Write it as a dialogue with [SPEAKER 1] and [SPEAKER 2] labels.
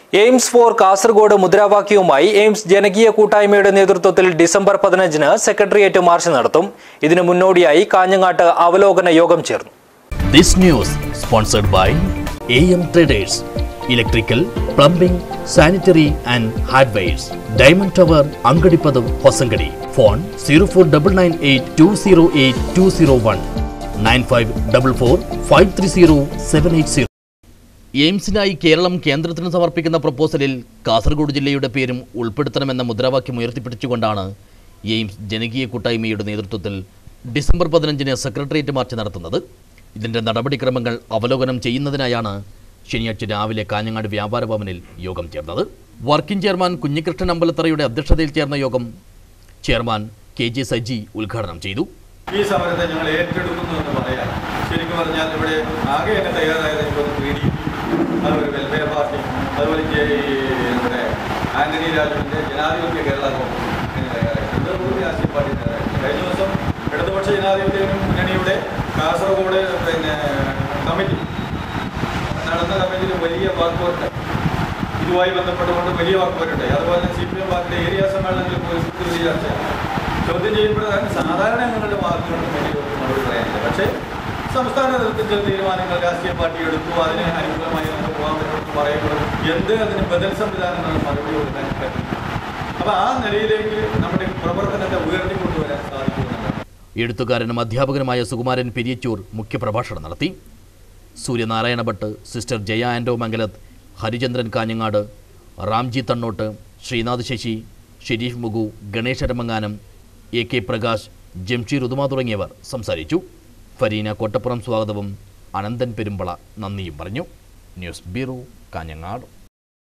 [SPEAKER 1] AIIMS for Kasaragod മുദ്രാവാക്യവുമായി AIIMS ജനകീയ കൂട്ടായ്മയുടെ നേതൃത്വത്തിൽ ഡിസംബർ പതിനഞ്ചിന് സെക്രട്ടേറിയറ്റ് മാർച്ച് നടത്തും ഇതിനു മുന്നോടിയായി കാഞ്ഞങ്ങാട്ട് അവലോകന യോഗം ചേർന്നു
[SPEAKER 2] This news sponsored by AM Traders, Electrical, Plumbing, Sanitary and Hardwares, Diamond Tower, Angadipadam, Hosangadi. Phone 04982082201 9544530780. എയിംസിനായി Keralam കേന്ദ്രത്തിന് സമർപ്പിക്കുന്ന പ്രപ്പോസലിൽ കാസർഗോഡ് ജില്ലയുടെ പേരും ഉൾപ്പെടുത്തണമെന്ന മുദ്രാവാക്യം ഉയർത്തിപ്പിടിച്ചുകൊണ്ടാണ് എയിംസ് ജനകീയ കൂട്ടായ്മയുടെ നേതൃത്വത്തിൽ ഡിസംബർ പതിനഞ്ചിന് സെക്രട്ടേറിയറ്റ് മാർച്ച് നടത്തുന്നത് ഇതിന്റെ നടപടിക്രമങ്ങൾ അവലോകനം ചെയ്യുന്നതിനായാണ് ശനിയാഴ്ച രാവിലെ കാഞ്ഞങ്ങാട് വ്യാപാര ഭവനിൽ യോഗം ചേർന്നത് വർക്കിംഗ് ചെയർമാൻ കുഞ്ഞികൃഷ്ണൻ അമ്പലത്തറയുടെ അധ്യക്ഷതയിൽ ചേർന്ന യോഗം ചെയർമാൻ കെ ജെ സജി ഉദ്ഘാടനം ചെയ്തു
[SPEAKER 3] ഈ സമരത്തെ ഞങ്ങൾ ഏറ്റെടുക്കുന്നു എന്ന് പറയാം ശരിക്കും പറഞ്ഞാൽ ഇവിടെ ആകെ എന്നെ തയ്യാറായത് എനിക്കൊന്ന് പി ഡി അതുപോലെ വെൽഫെയർ പാർട്ടി അതുപോലെ ഈ നമ്മുടെ ആന്റണി രാജുവിൻ്റെ ജനാധിപത്യ കേരള കോൺഗ്രസ് ഇങ്ങനെ തയ്യാറായി ഇത് ഒരു രാഷ്ട്രീയ പാർട്ടി തയ്യാറായി കഴിഞ്ഞ ദിവസം ഇടതുപക്ഷ ജനാധിപത്യ മുന്നണിയുടെ കാസർഗോഡ് പിന്നെ കമ്മിറ്റി നടന്ന കമ്മിറ്റിയിൽ വലിയ വാക്കുപോരുണ്ട് ഇതുമായി ബന്ധപ്പെട്ടുകൊണ്ട് വലിയ വാക്കുപോരുണ്ടായി അതുപോലെ തന്നെ C P M party area സമ്മേളനത്തിൽ പോയി വലിയ ചർച്ചയാണ് ചോദ്യം ചെയ്യപ്പെടുന്നതാണ് സാധാരണ ഞങ്ങളുടെ വാക്കുകൊണ്ട് വലിയ മറുപടി പറയാനില്ല പക്ഷേ സംസ്ഥാന തലത്തിൽ ചില തീരുമാനങ്ങൾ രാഷ്ട്രീയ പാർട്ടി എടുത്തു അതിന് അനുകൂലമായി നമുക്ക് പോകാൻ പറ്റുമെന്ന് പറയപ്പെടും എന്ത് അതിന് ബദൽ സംവിധാനങ്ങൾ മറുപടി കൊടുക്കാൻ പറ്റും അപ്പോൾ ആ നിലയിലേക്ക് നമ്മുടെ പ്രവർത്തനത്തെ ഉയർത്തിക്കൊണ്ടുവരാൻ സാധിക്കുമെന്നുള്ളതാണ്
[SPEAKER 2] എഴുത്തുകാരനും അധ്യാപകനുമായ സുകുമാരൻ പെരിയച്ചൂർ മുഖ്യപ്രഭാഷണം നടത്തി Suryanarayana Bhat sister Jaya Anto Mangalath Harichandran Kanhangad Ramji Thannot Sreenath Sasi Sharif Mugu Ganesha Ramanganam A K Prakash Jamsheer Uduma തുടങ്ങിയവർ സംസാരിച്ചു ഫരീന കോട്ടപ്പുറം സ്വാഗതവും അനന്തൻ പെരുമ്പള നന്ദിയും പറഞ്ഞു ന്യൂസ് ബ്യൂറോ കാഞ്ഞങ്ങാട്